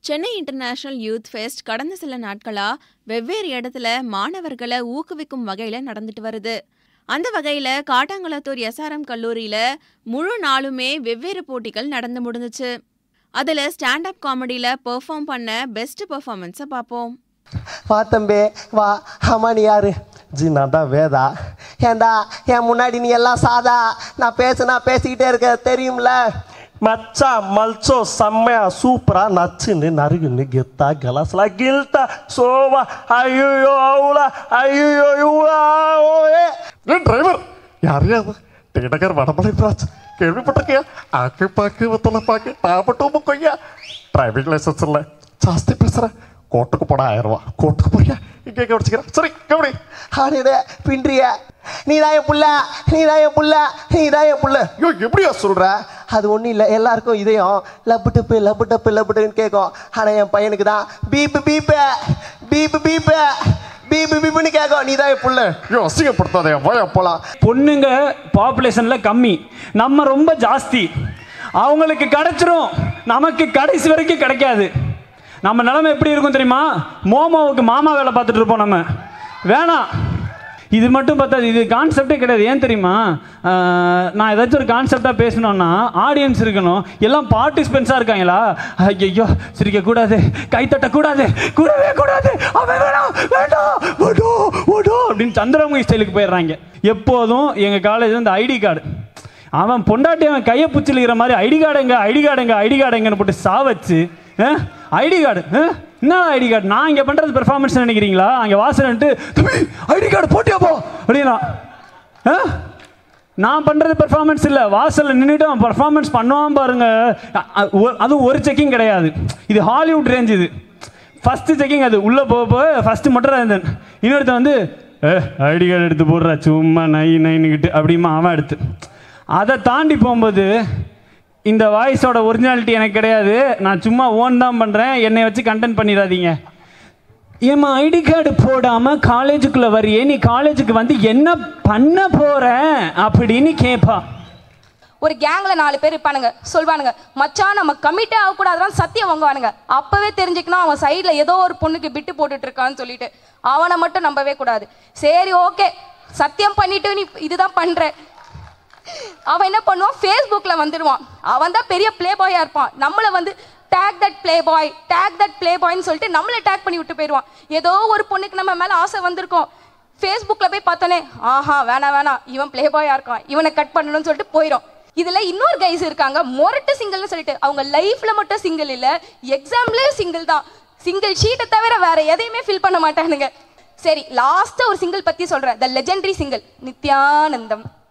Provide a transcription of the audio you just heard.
Chennai international youth fest கடந்த சில நாட்களா வெவ்வேறு இடத்துல மாணவர்களை ஊக்குவிக்கும் வகையில நடந்துட்டு வருது அந்த வகையில காட்டாங்குளத்தூர் எஸ்ஆர்எம் கல்லூரியில முழு நாளுமே வெவ்வேறு போட்டிகள் நடந்து முடிஞ்சுச்சு அதுல ஸ்டாண்ட் அப் காமெடியில பெர்ஃபார்ம் பண்ண பெஸ்ட் பெர்ஃபார்மன்ஸை பார்ப்போம் வா தம்பி வா ஆமா நீ யாரு ஜி நான் தான் வேதா ஏண்டா என் முன்னாடி நீ எல்லாம் சாதா நான் பேசுனா பேசிக்கிட்டே இருக்க தெரியும்ல மச்சான் மல்ச்சோ செம்மையா சூப்பரா நச்சுன்னு நறுகுன்னு கெத்தா கலாஸ்லா கில்ட்டா சோவா ஐயோ அவுலா ஐயோ இவ்வளா ஓயே டிரைவர் யாரையாவது டீநகர் வடமலை பிரான்ச் ಕೇಳ್ಬಿಟ್ಟಕ್ಕೆ ಆಕೆ ಪಾಕಿ ಒತ್ತಲ ಪಾಕಿ ತಾಬಿಟ್ಟು ಮುಕ್ಕೊಯ್ಯ ಡ್ರೈವಿಂಗ್ ಲೈಸೆನ್ಸ್ ಇಲ್ಲ ಜಾಸ್ತಿ பேசுற கோர்ட்டுக்கு போட ஆயிரம் ரூபா கோர்ட்டுக்கு போய்யா இங்கே கவனிச்சுக்கிறேன் சரி கவனி ஆடிடே பின்றிய நீ தான் என் புள்ள நீ தான் என் புள்ள நீ தான் என் புள்ள ஐயோ எப்படியா சொல்ற அது ஒன்றும் இல்லை எல்லாருக்கும் இதயம் லப்பு டப்பு லப்பு டப்பு லப்பு டப்புன்னு கேட்கும் ஆனால் என் பையனுக்கு தான் beep beep beep beep beep பீப்புன்னு கேட்கும் நீ தான் என் புள்ள ஐயோ அசிங்கப்படுத்தாதே வய போலாம் பொண்ணுங்க பாப்புலேஷன்ல கம்மி நம்ம ரொம்ப ஜாஸ்தி அவங்களுக்கு கிடைச்சிரும் நமக்கு கடைசி வரைக்கும் கிடைக்காது நம்ம நிலைமை எப்படி இருக்கும் தெரியுமா மோமோவுக்கு மாமா வேலை பார்த்துட்டு இருப்போம் நம்ம வேணாம் இது மட்டும் பார்த்தாது இது கான்செப்டே கிடையாது ஏன் தெரியுமா ஆஹ், நான் ஏதாச்சும் ஒரு கான்செப்டாக பேசணும்னா ஆடியன்ஸ் இருக்கணும் எல்லாம் பார்ட்டிசிபென்ட்ஸாக இருக்காங்களா ஐயோ சிரிக்கக்கூடாது கை தட்டக்கூடாது கூடவே கூடாது அவன் வேணாம் வேண்டாம் ஓடோ ஓடோ அப்படின்னு சந்திரமுகி ஸ்டைலுக்கு போயிடுறாங்க எப்போதும் எங்கள் காலேஜ் வந்து ஐடி கார்டு அவன் பொண்டாட்டி அவன் கையை பிடிச்சிருக்கிற மாதிரி ஐடி கார்டு எங்க ஐடி கார்டு எங்க ஐடி கார்டு எங்கன்னு போட்டு சாவச்சு ஐடி கார்டு என்ன ஐடி கார்டு நான் இங்கே பண்ணுறது பெர்ஃபார்மன்ஸ் நினைக்கிறீங்களா அங்கே வாசல்ன்ட்டு தம்பி ஐடி கார்டு போட்டியா போ அப்படின்னா ஆ? நான் பண்ணுறது பெர்ஃபார்மன்ஸ் இல்லை வாசலில் நின்றுட்டு அவன் பெர்ஃபார்மன்ஸ் பண்ணுவான் பாருங்க அ- அ- ஒ- அதுவும் ஒரு செக்கிங் கிடையாது இது ஹாலிவுட் ரேஞ்ச் இது ஃபஸ்ட்டு செக்கிங் அது உள்ளே போக போக ஃபஸ்ட்டு மட்டும் தான் இருந்தேன் இன்னொருத்தன் வந்து ஏ ஐடி கார்டு எடுத்து போடுறா சும்மா நை நைன்னுக்கிட்டு அப்படிமா அவன் எடுத்து அதை தாண்டி போகும்போது இந்த வாய்ஸோட ஒரிஜினாலிட்டி எனக்கு கிடையாது நான் சும்மா ஓன் தான் பண்ணுறேன் என்னை வச்சு கண்டென்ட் பண்ணிடாதீங்க ஏம்மா ஐடி கார்டு போடாமல் காலேஜுக்குள்ளே வரியே நீ காலேஜுக்கு வந்து என்ன பண்ண போற அப்படின்னு கேட்பா ஒரு கேங்ல நாலு பேர் இருப்பானுங்க சொல்வானுங்க மச்சான் நம்ம கமிட்டே ஆகக்கூடாதுன்னு சத்தியம் வாங்குவானுங்க அப்பவே தெரிஞ்சுக்கணும் அவன் சைடில் ஏதோ ஒரு பொண்ணுக்கு பிட்டு போட்டுட்டு இருக்கான்னு சொல்லிட்டு அவனை மட்டும் நம்பவே கூடாது சரி ஓகே சத்தியம் பண்ணிட்டு நீ இதுதான் பண்ற அவன் என்ன பண்ணுவான் ஃபேஸ்புக்கில் வந்துடுவான் அவன் தான் பெரிய ப்ளே பாயா இருப்பான் நம்மளை வந்து take that playboy take that playboy சொல்லிட்டு நம்மளை டேக் பண்ணி விட்டு போயிடுவான் ஏதோ ஒரு பொண்ணுக்கு நம்ம மேலே ஆசை வந்திருக்கோம் ஃபேஸ்புக்கில் போய் பார்த்தோன்னே ஆஹா வேணாம் வேணாம் இவன் ப்ளே பாயா இருக்கான் இவனை கட் பண்ணணும்னு சொல்லிட்டு போயிடும் இதுல இன்னொரு கைஸ் இருக்காங்க மொரட்டு சிங்கிள்னு சொல்லிட்டு அவங்க லைஃப்ல மட்டும் சிங்கிள் இல்ல எக்ஸாம்லயும் சிங்கிள் தான் சிங்கிள் ஷீட்டை தவிர வேற எதையுமே ஃபில் பண்ண மாட்டானுங்க சரி லாஸ்டா ஒரு சிங்கிள் பத்தி சொல்றேன் த லெஜெண்டரி சிங்கிள் நித்யானந்தம்